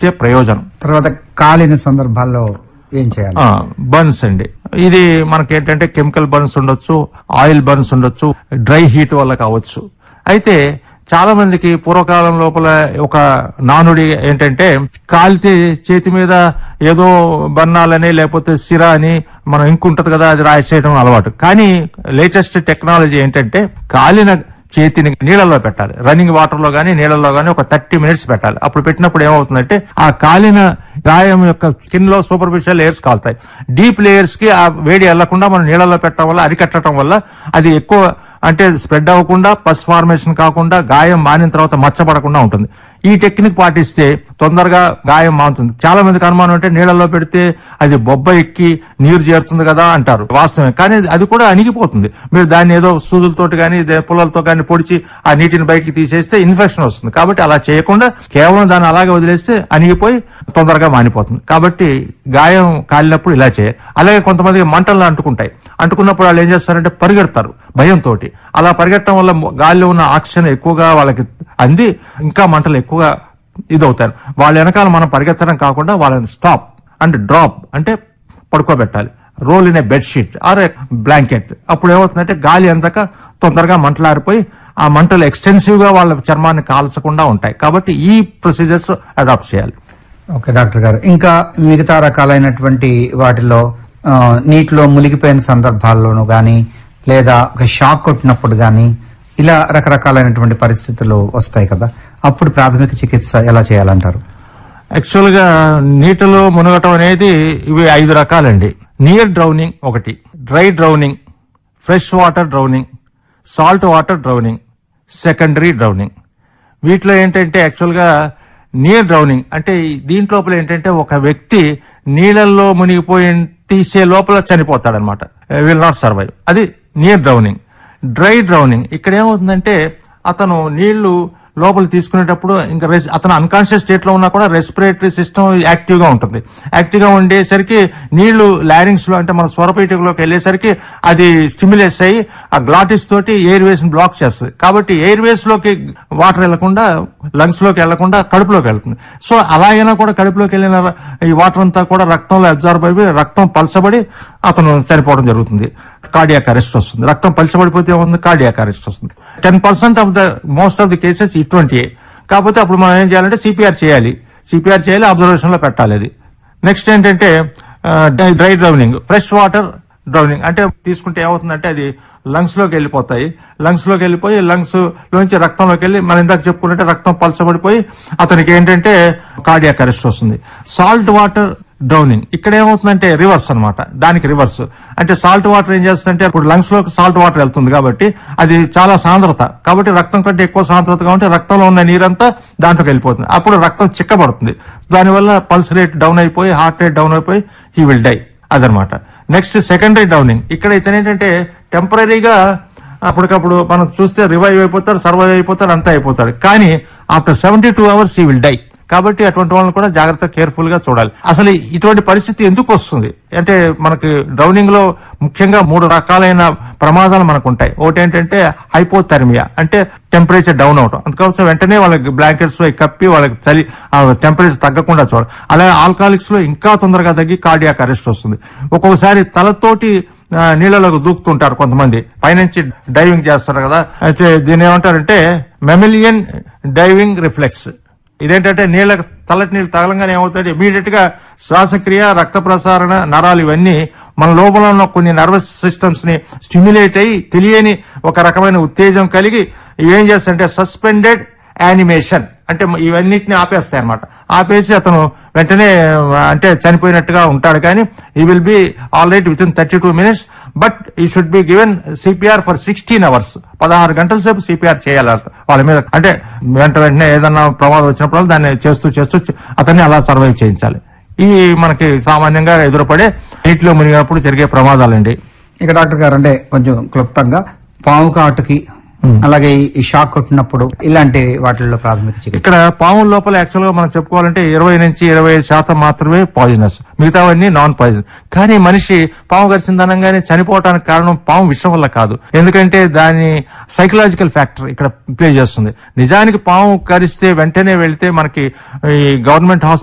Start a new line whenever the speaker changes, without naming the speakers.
ఇచ్చే ప్రయోజనం
తర్వాత కాలిన సందర్భాల్లో ఏం చేయాలి
బర్న్స్ అండి ఇది మనకి ఏంటంటే కెమికల్ బర్న్స్ ఉండొచ్చు ఆయిల్ బర్న్స్ ఉండొచ్చు డ్రై హీట్ వల్ల కావచ్చు అయితే చాలా మందికి పూర్వకాలం లోపల ఒక నానుడి ఏంటంటే కాలితే చేతి మీద ఏదో బన్నాలని లేకపోతే సిరా అని మనం ఇంకు ఉంటది కదా అది రాసేయడం అలవాటు కానీ లేటెస్ట్ టెక్నాలజీ ఏంటంటే కాలిన చేతిని నీళ్ళలో పెట్టాలి రన్నింగ్ వాటర్ లో గానీ నీళ్ళలో గానీ ఒక థర్టీ మినిట్స్ పెట్టాలి అప్పుడు పెట్టినప్పుడు ఏమవుతుందంటే ఆ కాలిన గాయం యొక్క స్కిన్ లో సూపర్ఫిషియల్ లేయర్స్ కాలుతాయి డీప్ లేయర్స్ కి ఆ వేడి వెళ్లకుండా మనం నీళ్ళలో పెట్టడం వల్ల అరికట్టడం వల్ల అది ఎక్కువ అంటే స్ప్రెడ్ అవ్వకుండా పస్ ఫార్మేషన్ కాకుండా గాయం మానిన తర్వాత మచ్చపడకుండా ఉంటుంది ఈ టెక్నిక్ పాటిస్తే తొందరగా గాయం మానుతుంది చాలా మందికి అనుమానం అంటే నీళ్ళలో పెడితే అది బొబ్బ ఎక్కి నీరు చేరుతుంది కదా అంటారు వాస్తవమే కానీ అది కూడా అణిగిపోతుంది మీరు దాన్ని ఏదో సూదులతోటి కానీ పుల్లలతో కానీ పొడిచి ఆ నీటిని బయటికి తీసేస్తే ఇన్ఫెక్షన్ వస్తుంది కాబట్టి అలా చేయకుండా కేవలం దాన్ని అలాగే వదిలేస్తే అణిగిపోయి తొందరగా మానిపోతుంది కాబట్టి గాయం కాలినప్పుడు ఇలా చేయాలి అలాగే కొంతమంది మంటలు అంటుకుంటాయి అంటుకున్నప్పుడు వాళ్ళు ఏం చేస్తారంటే పరిగెడతారు భయంతో అలా పరిగెట్టడం వల్ల గాలిలో ఉన్న ఆక్సిజన్ ఎక్కువగా వాళ్ళకి అంది ఇంకా మంటలు ఎక్కువగా ఇదవుతారు వాళ్ళ వెనకాల మనం పరిగెత్తడం కాకుండా వాళ్ళని స్టాప్ అండ్ డ్రాప్ అంటే పడుకోబెట్టాలి roll in a bedsheet or a blanket అప్పుడు ఏమవుతుందంటే గాలి అందక తొందరగా మంటలు ఆరిపోయి ఆ మంటలు ఎక్స్టెన్సివ్ గా వాళ్ళ చర్మాన్ని కాల్చకుండా ఉంటాయి కాబట్టి ఈ ప్రొసీజర్స్ అడాప్ట్ చేయాలి
ఓకే డాక్టర్ గారు ఇంకా మిగతా రకాలైనటువంటి వాటిలో ఆ, నీటిలో మునిగిపోయిన సందర్భాల్లోనూ గాని లేదా ఒక షాక్ కొట్టినప్పుడు గాని ఇలా రకరకాలైనటువంటి పరిస్థితులు వస్తాయి కదా అప్పుడు ప్రాథమిక చికిత్స ఎలా చేయాలంటారు
యాక్చువల్ గా నీటిలో మునగటం అనేది ఇవి ఐదు రకాలండి నియర్ డ్రౌనింగ్ ఒకటి dry drowning fresh water drowning salt water drowning secondary drowning వీటిలో ఏంటంటే యాక్చువల్ గా నియర్ డ్రౌనింగ్ అంటే ఈ దీంట్లోపల ఏంటంటే ఒక వ్యక్తి నీళ్ళల్లో మునిగిపోయి తీసే లోపల చనిపోతాడనమాట విల్ నాట్ సర్వైవ్ అది నియర్ డ్రౌనింగ్ డ్రై డ్రౌనింగ్ ఇక్కడ ఏమవుతుందంటే అతను నీళ్లు లోపల తీసుకునేటప్పుడు ఇంకా రెస్- అతను అన్కాన్షియస్ స్టేట్ లో ఉన్నా కూడా రెస్పిరేటరీ సిస్టమ్ యాక్టివ్ గా ఉంటుంది యాక్టివ్ గా ఉండేసరికి నీళ్లు లారింగ్స్ లో అంటే మన స్వరపీఠికలోకి వెళ్ళేసరికి అది స్టిమ్యులేస్ అయ్యి ఆ గ్లాటిస్ తోటి ఎయిర్ వేస్ బ్లాక్ చేస్తుంది కాబట్టి ఎయిర్ వేస్ లోకి వాటర్ వెళ్లకుండా లంగ్స్ లోకి వెళ్లకుండా కడుపులోకి వెళ్తుంది సో అలాగైనా కూడా కడుపులోకి వెళ్ళిన ర- ఈ వాటర్ అంతా కూడా రక్తంలో అబ్జార్బ్ అయిపోయి రక్తం పలసబడి అతను చనిపోవడం జరుగుతుంది కార్డియాక్ అరెస్ట్ వస్తుంది రక్తం పలచబడిపోతే ఏముంది కార్డియాక్ అరెస్ట్ వస్తుంది ten percent of the most of the cases ఇటువంటి కాకపోతే అప్పుడు మనం ఏం చేయాలంటే సిపిఆర్ చేయాలి సిపిఆర్ చేయాలి అబ్జర్వేషన్ లో పెట్టాలి అది నెక్స్ట్ ఏంటంటే dry drowning fresh water drowning అంటే తీసుకుంటే ఏమవుతుందంటే అది లంగ్స్ లోకి వెళ్ళిపోతాయి లంగ్స్ లోకి వెళ్ళిపోయి లంగ్స్ లోంచి రక్తంలోకి వెళ్ళి మనం ఇందాక చెప్పుకున్నట్టే రక్తం పలచబడిపోయి అతనికి ఏంటంటే కార్డియాక్ అరెస్ట్ వస్తుంది సాల్ట్ వాటర్ డ్రౌనింగ్ ఇక్కడ ఏమవుతుందంటే రివర్స్ అన్నమాట దానికి రివర్స్ అంటే సాల్ట్ వాటర్ ఏం చేస్తుందంటే ఇప్పుడు లంగ్స్ లోకి సాల్ట్ వాటర్ వెళ్తుంది కాబట్టి అది చాలా సాంద్రత కాబట్టి రక్తం కంటే ఎక్కువ సాంద్రతగా ఉంటే రక్తంలో ఉన్న నీరంతా దాంట్లోకి వెళ్ళిపోతుంది అప్పుడు రక్తం చిక్కబడుతుంది దానివల్ల పల్స్ రేట్ డౌన్ అయిపోయి హార్ట్ రేట్ డౌన్ అయిపోయి హీ విల్ డై అదనమాట నెక్స్ట్ సెకండరీ డౌనింగ్ ఇక్కడ ఇతను ఏంటంటే టెంపరీగా అప్పటికప్పుడు మనం చూస్తే రివైవ్ అయిపోతాడు సర్వైవ్ అయిపోతాడు అంతా అయిపోతాడు కానీ after seventy two hours he will die కాబట్టి అటువంటి వాళ్ళని కూడా జాగ్రత్త కేర్ఫుల్ గా చూడాలి అసలు ఇటువంటి పరిస్థితి ఎందుకు వస్తుంది అంటే మనకి డ్రౌనింగ్ లో ముఖ్యంగా మూడు రకాలైన ప్రమాదాలు మనకు ఉంటాయి ఒకటి ఏంటంటే హైపోథెర్మియా అంటే టెంపరేచర్ డౌన్ అవటం అందుకోసం వెంటనే వాళ్ళకి బ్లాంకెట్స్ లో కప్పి వాళ్ళకి చలి టెంపరేచర్ తగ్గకుండా చూడాలి అలాగే ఆల్కహాలిక్స్ లో ఇంకా తొందరగా తగ్గి కార్డియాక్ అరెస్ట్ వస్తుంది ఒక్కొక్కసారి తలతోటి ఆ, నీళ్ళలోకి దూకుతుంటారు కొంతమంది పైనుంచి డైవింగ్ చేస్తారు కదా అయితే దీని ఏమంటారంటే మెమిలియన్ డైవింగ్ రిఫ్లెక్స్ ఇదేంటంటే నీళ్ళ చల్లటి నీళ్ళు తగలంగానే ఏమవుతుంది ఇమీడియట్ గా శ్వాసక్రియ రక్త ప్రసారణ నరాలు ఇవన్నీ మన లోపల ఉన్న కొన్ని నర్వస్ సిస్టమ్స్ ని స్టిమ్యులేట్ అయ్యి తెలియని ఒక రకమైన ఉత్తేజం కలిగి ఇవేం చేస్తాయంటే సస్పెండెడ్ యానిమేషన్ అంటే ఇవన్నిటిని ఆపేస్తాయి అనమాట ఆపేసి అతను వెంటనే ఆ, అంటే చనిపోయినట్టుగా ఉంటాడు కానీ he will be all right within thirty two minutes but he should be given CPR for sixteen hours పదహారు గంటల సేపు సిపిఆర్ చేయాలి వాళ్ళ మీద అంటే వెంట వెంటనే ఏదన్నా ప్రమాదం వచ్చినప్పుడు దాన్ని చేస్తూ చేస్తూ చ- అతన్ని అలా సర్వైవ్ చేయించాలి ఈ మనకి సామాన్యంగా ఎదురుపడే నీటిలో మునిగినప్పుడు జరిగే ప్రమాదాలండి
ఇక డాక్టర్ గారు అంటే కొంచెం క్లుప్తంగా పాము కాటుకి అలాగే ఈ షాక్ కొట్టినప్పుడు ఇలాంటి వాటిల్లో ప్రాథమిక చికిత్స
ఇక్కడ పాముల లోపల యాక్చువల్ గా మనం చెప్పుకోవాలంటే ఇరవై నుంచి ఇరవై ఐదు శాతం మాత్రమే పాయిజనస్ మిగతావన్నీ నాన్ పాయిజన్ కానీ మనిషి పాము గరిచిందనంగానే చనిపోవడానికి కారణం పాము విషం వల్ల కాదు ఎందుకంటే దాని సైకలాజికల్ ఫ్యాక్టర్ ఇక్కడ ప్లే చేస్తుంది నిజానికి పాము కరిస్తే వెంటనే వెళ్తే మనకి ఈ గవర్నమెంట్ హాస్పిటల్